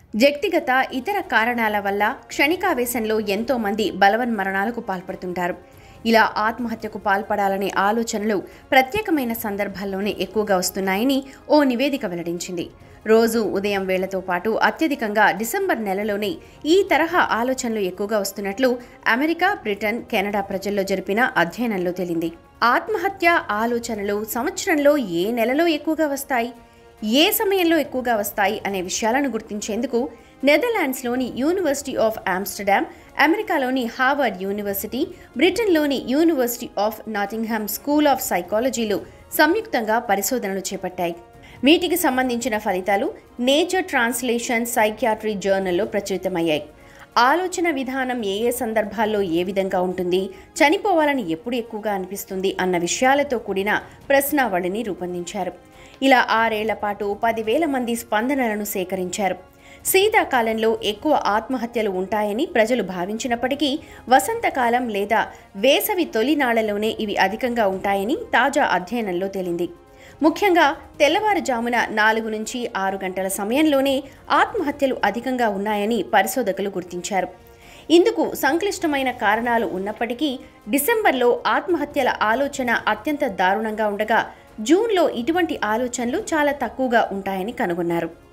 వ్యక్తిగత ఇతర కారణాల వల్ల క్షణికావేశంలో ఎంతో మంది బలవన్మరణాలకు పాల్పడుతుంటారు ఇలా ఆత్మహత్యకు పాల్పడాలనే ఆలోచనలు ప్రత్యేకమైన సందర్భాల్లోనే ఎక్కువగా వస్తున్నాయని ఓ నివేదిక వెల్లడించింది రోజు ఉదయం వేళతో పాటు అత్యధికంగా డిసెంబర్ నెలలోనే ఈ తరహా ఆలోచనలు ఎక్కువగా వస్తున్నట్లు అమెరికా బ్రిటన్ కెనడా ప్రజల్లో జరిపిన అధ్యయనంలో తేలింది ఆత్మహత్య ఆలోచనలు సంవత్సరంలో ఏ నెలలో ఎక్కువగా వస్తాయి ఏ సమయంలో ఎక్కువగా వస్తాయి అనే విషయాలను గుర్తించేందుకు నెదర్లాండ్స్లోని యూనివర్సిటీ ఆఫ్ ఆమ్స్టర్డామ్ అమెరికాలోని హార్వర్డ్ యూనివర్సిటీ బ్రిటన్లోని university of Nottingham school of సైకాలజీలు సంయుక్తంగా పరిశోధనలు చేపట్టాయి వీటికి సంబంధించిన ఫలితాలు నేచర్ ట్రాన్స్లేషన్ సైకియాట్రీ జర్నల్లో ప్రచురితమయ్యాయి ఆలోచన విధానం ఏ ఏ సందర్భాల్లో ఏ విధంగా ఉంటుంది చనిపోవాలని ఎప్పుడు ఎక్కువగా అనిపిస్తుంది అన్న విషయాలతో కూడిన ప్రశ్నావళిని రూపొందించారు ఇలా ఆరేళ్ల పాటు పదివేల మంది స్పందనలను సేకరించారు శీతాకాలంలో ఎక్కువ ఆత్మహత్యలు ఉంటాయని ప్రజలు భావించినప్పటికీ వసంతకాలం లేదా వేసవి తొలినాళ్లలోనే ఇవి అధికంగా ఉంటాయని తాజా అధ్యయనంలో తేలింది ముఖ్యంగా తెల్లవారుజామున నాలుగు నుంచి ఆరు గంటల సమయంలోనే ఆత్మహత్యలు అధికంగా ఉన్నాయని పరిశోధకులు గుర్తించారు ఇందుకు సంక్లిష్టమైన కారణాలు ఉన్నప్పటికీ డిసెంబర్లో ఆత్మహత్యల ఆలోచన అత్యంత దారుణంగా ఉండగా జూన్లో ఇటువంటి ఆలోచనలు చాలా తక్కువగా ఉంటాయని కనుగొన్నారు